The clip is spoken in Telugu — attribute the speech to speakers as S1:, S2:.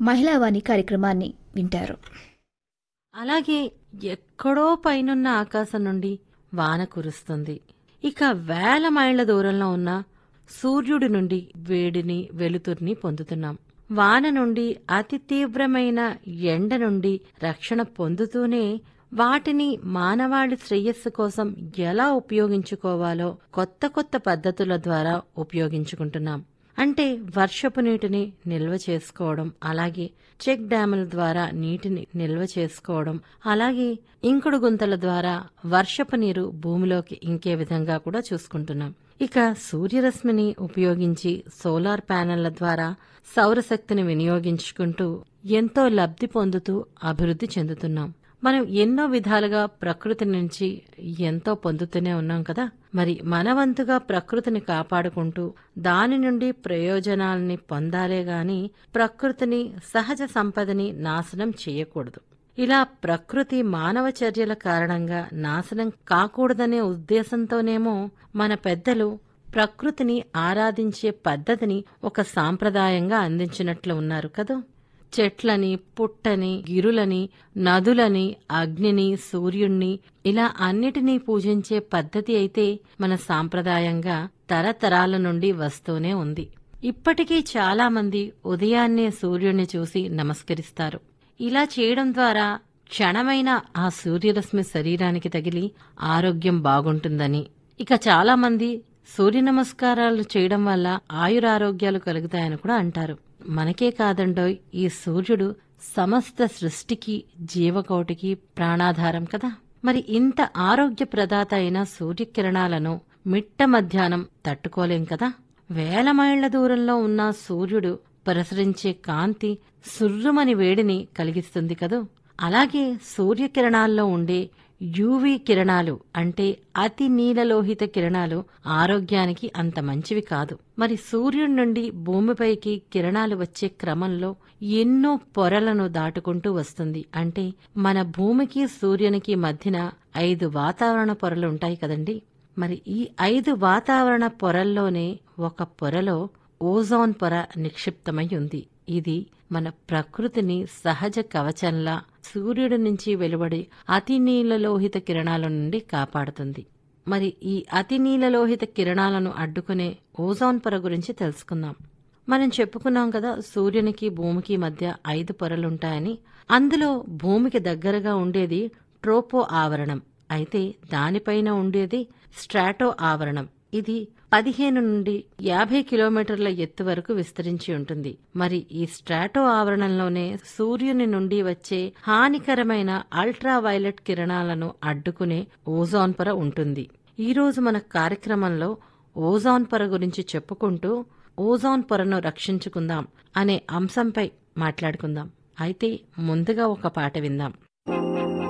S1: మహిళావాణి కార్యక్రమాన్ని వింటారు
S2: అలాగే ఎక్కడో పైనున్న ఆకాశం నుండి వాన కురుస్తుంది ఇక వేల మైళ్ల దూరంలో ఉన్న సూర్యుడి నుండి వేడిని వెలుతుర్ని పొందుతున్నాం వాన నుండి అతి తీవ్రమైన ఎండ నుండి రక్షణ పొందుతూనే వాటిని మానవాళి శ్రేయస్సు కోసం ఎలా ఉపయోగించుకోవాలో కొత్త కొత్త పద్ధతుల ద్వారా ఉపయోగించుకుంటున్నాం అంటే వర్షపు నీటిని నిల్వ చేసుకోవడం అలాగే చెక్ డ్యాముల ద్వారా నీటిని నిల్వ చేసుకోవడం అలాగే ఇంకుడు గుంతల ద్వారా వర్షపు నీరు భూమిలోకి ఇంకే విధంగా కూడా చూసుకుంటున్నాం ఇక సూర్యరశ్మిని ఉపయోగించి సోలార్ ప్యానెళ్ల ద్వారా సౌరశక్తిని వినియోగించుకుంటూ ఎంతో లబ్ధి పొందుతూ అభివృద్ధి చెందుతున్నాం మనం ఎన్నో విధాలుగా ప్రకృతి నుంచి ఎంతో పొందుతూనే ఉన్నాం కదా మరి మనవంతుగా ప్రకృతిని కాపాడుకుంటూ దాని నుండి ప్రయోజనాల్ని పొందాలే గాని ప్రకృతిని సహజ సంపదని నాశనం చేయకూడదు ఇలా ప్రకృతి మానవ చర్యల కారణంగా నాశనం కాకూడదనే ఉద్దేశంతోనేమో మన పెద్దలు ప్రకృతిని ఆరాధించే పద్ధతిని ఒక సాంప్రదాయంగా అందించినట్లు ఉన్నారు కదా చెట్లని పుట్టని గిరులని నదులని అగ్నిని సూర్యుణ్ణి ఇలా అన్నిటినీ పూజించే పద్ధతి అయితే మన సాంప్రదాయంగా తరతరాల నుండి వస్తూనే ఉంది ఇప్పటికీ చాలా మంది ఉదయాన్నే సూర్యుణ్ణి చూసి నమస్కరిస్తారు ఇలా చేయడం ద్వారా క్షణమైన ఆ సూర్యరశ్మి శరీరానికి తగిలి ఆరోగ్యం బాగుంటుందని ఇక చాలా మంది సూర్య నమస్కారాలు చేయడం వల్ల ఆయురారోగ్యాలు కలుగుతాయని కూడా అంటారు మనకే కాదండోయ్ ఈ సూర్యుడు సమస్త సృష్టికి జీవకోటికి ప్రాణాధారం కదా మరి ఇంత ఆరోగ్య ప్రదాత అయిన సూర్యకిరణాలను మిట్ట మధ్యాహ్నం తట్టుకోలేం కదా వేల మైళ్ల దూరంలో ఉన్న సూర్యుడు ప్రసరించే కాంతి సుర్రుమని వేడిని కలిగిస్తుంది కదూ అలాగే సూర్యకిరణాల్లో ఉండే యూవీ కిరణాలు అంటే అతి నీలలోహిత కిరణాలు ఆరోగ్యానికి అంత మంచివి కాదు మరి సూర్యుడి నుండి భూమిపైకి కిరణాలు వచ్చే క్రమంలో ఎన్నో పొరలను దాటుకుంటూ వస్తుంది అంటే మన భూమికి సూర్యునికి మధ్యన ఐదు వాతావరణ పొరలు ఉంటాయి కదండి మరి ఈ ఐదు వాతావరణ పొరల్లోనే ఒక పొరలో ఓజోన్ పొర నిక్షిప్తమై ఉంది ఇది మన ప్రకృతిని సహజ కవచంలా సూర్యుడి నుంచి వెలువడి అతి నీలలోహిత కిరణాల నుండి కాపాడుతుంది మరి ఈ అతి నీలలోహిత కిరణాలను అడ్డుకునే ఓజోన్ పొర గురించి తెలుసుకుందాం మనం చెప్పుకున్నాం కదా సూర్యునికి భూమికి మధ్య ఐదు పొరలుంటాయని అందులో భూమికి దగ్గరగా ఉండేది ట్రోపో ఆవరణం అయితే దానిపైన ఉండేది స్ట్రాటో ఆవరణం ఇది పదిహేను నుండి యాభై కిలోమీటర్ల ఎత్తు వరకు విస్తరించి ఉంటుంది మరి ఈ స్ట్రాటో ఆవరణంలోనే సూర్యుని నుండి వచ్చే హానికరమైన అల్ట్రా వైలెట్ కిరణాలను అడ్డుకునే ఓజోన్ పొర ఉంటుంది ఈ రోజు మన కార్యక్రమంలో ఓజోన్ పొర గురించి చెప్పుకుంటూ ఓజోన్ పొరను రక్షించుకుందాం అనే అంశంపై మాట్లాడుకుందాం అయితే ముందుగా ఒక పాట విందాం